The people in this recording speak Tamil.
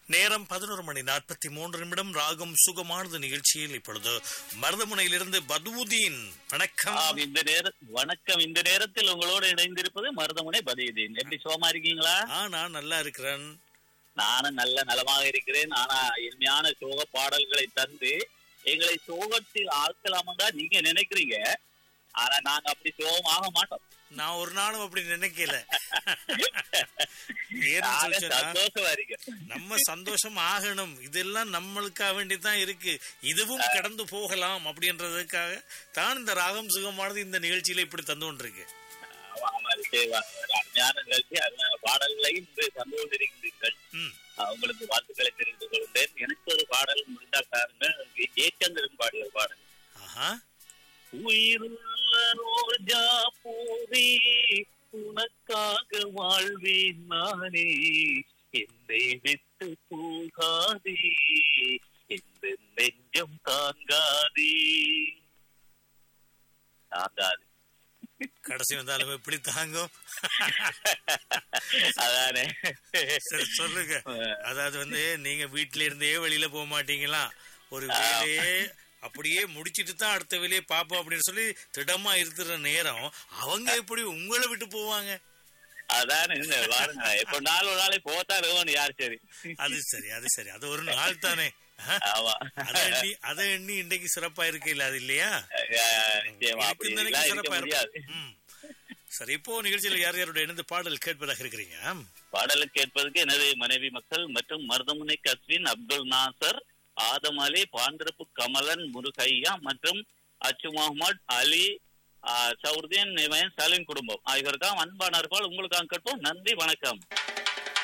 நேரம் பதினோரு மணி நாற்பத்தி மூன்று நிமிடம் ராகம் சுகமானது நிகழ்ச்சியில் இப்பொழுது மருதமுனையிலிருந்து பதுவுதீன் வணக்கம் ஆம், இந்த நேர வணக்கம் இந்த நேரத்தில் உங்களோடு இணைந்திருப்பது மருதமுனை பதியுதீன் எப்படி சுகமா இருக்கீங்களா ஆ நான் நல்லா இருக்கிறேன் நானும் நல்ல நலமாக இருக்கிறேன் ஆனா இனிமையான சோக பாடல்களை தந்து எங்களை சோகத்தில் ஆழ்த்தலாமா தான் நீங்க நினைக்கிறீங்க ஆனா நாங்க அப்படி சோகமாக மாட்டோம் நான் ஒரு நாளும் அப்படி நினைக்கல ஏன்னு நாங்க சொல்லி சொன்னா, சந்தோஷமா இருக்க நம்ம சந்தோஷம் ஆகணும் இதெல்லாம் நம்மளுக்காக வேண்டிதான் இருக்கு இதுவும் கடந்து போகலாம் அப்படின்றதுக்காக தான் இந்த ராகம் சுகமானது இந்த நிகழ்ச்சியில இப்படி தந்து கொண்டிருக்கு ஆமா, ஆமா, நிச்சயமா. ஒரு அருமையான நிகழ்ச்சி அருமையான பாடல்களையும் இன்று தந்து கொண்டிருக்கிறீர்கள் ம். ஆஹ் உங்களுக்கு வாழ்த்துக்களை தெரிவித்துக் கொள்கிறேன் எனக்கு ஒரு பாடல் முடிந்தா பாருங்க ஏச்சந்திரன் பாடிய ஒரு பாடல் ஆஹா உயிருள்ள ரோஜா பூவே உனக்காக வாழ்வேன் நானே என்னை விட்டு போகாதே எந்த நெஞ்சம் தாங்காதே தாங்காது கடைசி வந்தாலும் எப்படி தாங்கும் அதானே சரி சொல்லுங்க அதாவது வந்து நீங்க வீட்ல இருந்தே வெளியில போக மாட்டீங்களா ஒரு வேலையே அப்படியே முடிச்சிட்டு தான் அடுத்த வேலையை பாப்போம் அப்படின்னு சொல்லி திடமா இருக்கிற நேரம் அவங்க எப்படி உங்களை விட்டு போவாங்க அதானே இந்த பாருங்க எப்ப நாள் ஒரு நாளை போத்தா இருக்கணும் யார் சரி அது சரி அது சரி அது ஒரு நாள் தானே ஆஹ், ஆமா அதை எண்ணி அதை எண்ணி இன்றைக்கு சிறப்பா இருக்கு இல்ல அது இல்லையா அஹ் நிச்சயமா அப்படி இருக்குன்னு எல்லாம் நினைக்க இருக்க சிறப்பா முடியாது இருக்கும் ம். சரி இப்போ நிகழ்ச்சியில யார் யாரோட இணைந்து பாடல் கேட்பதாக இருக்கிறீங்க பாடலை கேட்பதற்கு எனது மனைவி மக்கள் மற்றும் மருதமுனை கஸ்வின் அப்துல் நாசர் ஆதம் அலி பாண்டிருப்பு கமலன் முருகையா மற்றும் அச்சு முகமது அலி ஆஹ், சவுர்தீன் இவன் சலீம் குடும்பம் ஆகியோருக்காக அன்பான இருப்பால் உங்களுக்காக கேட்போம் நன்றி வணக்கம்